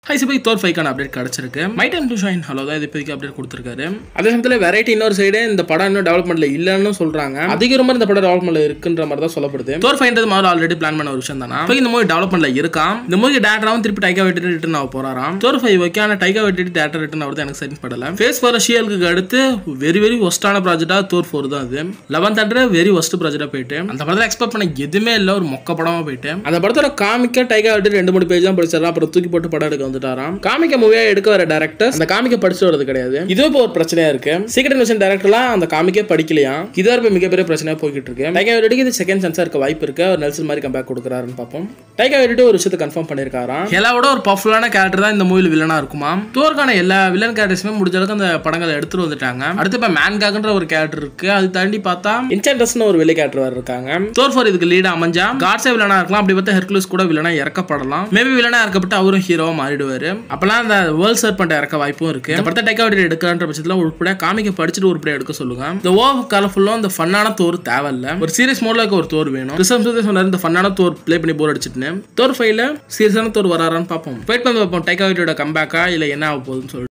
high சிபை Thor ஃபைக்கான update கிடச்சிருக்கு my time to shine hello தான் இது இப்போதைக்கு அப்டேட் கொடுத்துருக்காரு அதே சமயத்தில் வெரைட்டி இன்னொரு சைடு இந்த படம் இன்னும் டெவலப்மெண்ட்ல இல்லைன்னு சொல்றாங்க அதிகமாக இந்த படம் டெவலப்மெண்ட்ல இருக்குன்ற மாதிரி தான் சொல்லப்படுது தோர் ஃபைன்றது மாதிரி ஆல்ரெடி பிளான் பண்ண ஒரு விஷயம் தானா இப்போ இந்த மூவி டெவலப்மெண்ட்ல இருக்கான் இந்த மூவி டேரக்டராகவும் திருப்பி டைகா வெட்டிட்டு ரிட்டன் ஆக போறாராம் தோர் ஃபைவ் ஓகே ஆனால் டைகா வெட்டிட்டு டேரக்டர் ரிட்டன் ஆகுது எனக்கு சரின்னு படல ஃபேஸ் ஃபார் ஷியலுக்கு அடுத்து வெரி வெரி ஒஸ்டான ப்ராஜெக்டா தோர் ஃபோர் தான் அது லெவன்த் ஹண்ட்ரட் வெரி ஒஸ்ட் ப்ராஜெக்டா போயிட்டு அந்த படத்தில் எக்ஸ்பெக்ட் பண்ண எதுவுமே இல்லை ஒரு மொக்க படமா போயிட்டு அந்த படத்தோட காமிக்க டைகா வெட்டி ரெண்டு மூணு பேஜ் தான் படிச்சாரா அப்புறம் தூக்கி போட்டு படம் எடுக்க வந்துட்டாராம் காமிக்க மூவியா எடுக்க வர டேரக்டர் அந்த காமிக்க படிச்சு வரது கிடையாது இது இப்போ ஒரு பிரச்சனையா இருக்கு சீக்கிரம் இன்வெஸ்ட் டேரக்டர்லாம் அந்த காமிக்கே படிக்கலையா இது இப்போ மிகப்பெரிய பிரச்சனையா போய்கிட்டு இருக்கு டைகா வெட்டிக்கு இது செகண்ட் சான்ஸா இருக்க வாய்ப்பு இருக்கு அவர் நெல்சன் மாதிரி கம்பேக் கொடுக்குறாருன்னு பார்ப்போம் டைகா வெட்டி ஒரு விஷயத்தை கன்ஃபார்ம் பண்ணிருக்காராம் எல்லாவோட ஒரு பவர்ஃபுல்லான கேரக்டர் தான் இந்த மூவில வில்லனா இருக்குமா தோற்கான எல்லா வில்லன் கேரக்டர்ஸுமே முடிஞ்ச அளவுக்கு அந்த படங்களை எடுத்துட்டு வந்துட்டாங்க அடுத்து இப்போ மேன்காக்ன்ற ஒரு கேரக்டர் இருக்கு அது தாண்டி பார்த்தா இன்சென்டஸ்னு ஒரு வில்லை கேரக்டர் வேற இருக்காங்க தோர் ஃபார் இதுக்கு லீடா அமைஞ்சா காட்ஸே வில்லனா இருக்கலாம் அப்படி பார்த்தா ஹெர்குலஸ் கூட வில்லனா இறக்கப்படலாம் மேபி வில்லனா இறக்கப்பட்டு அவரும் ஹீரோவா மாறிடுவாரு அப்பெல்லாம் அந்த வேர்ல்ட் சர்பண்ட் இறக்க வாய்ப்பும் இருக்கு இந்த படத்தை டைக்கா வெட்டி எடுக்கலான்ற பட்சத்தில் உருப்படியா காமிக்க படிச்சுட்டு உருப்படியா எடுக்க சொல்லுங்க இந்த ஓவ் கலர்ஃபுல்லும் இந்த ஃபன்னான தோர் தேவையில்ல ஒரு சீரியஸ் மோட்ல இருக்க ஒரு தோர் வேணும் ரிசம் சுதே சொன்னாரு இந்த ஃபன்னான தோர் ப்ளே பண்ணி போர் அடிச்சிட்டு தோர் ஃபைல சீரியஸான தோர் வராரான்னு பார்ப்போம் வெயிட் பண்ணி பார்ப்போம் டைக்கா வெட்டியோட கம்பேக்கா இல்லை என்ன ஆக போகுதுன்னு சொல்லிட்டு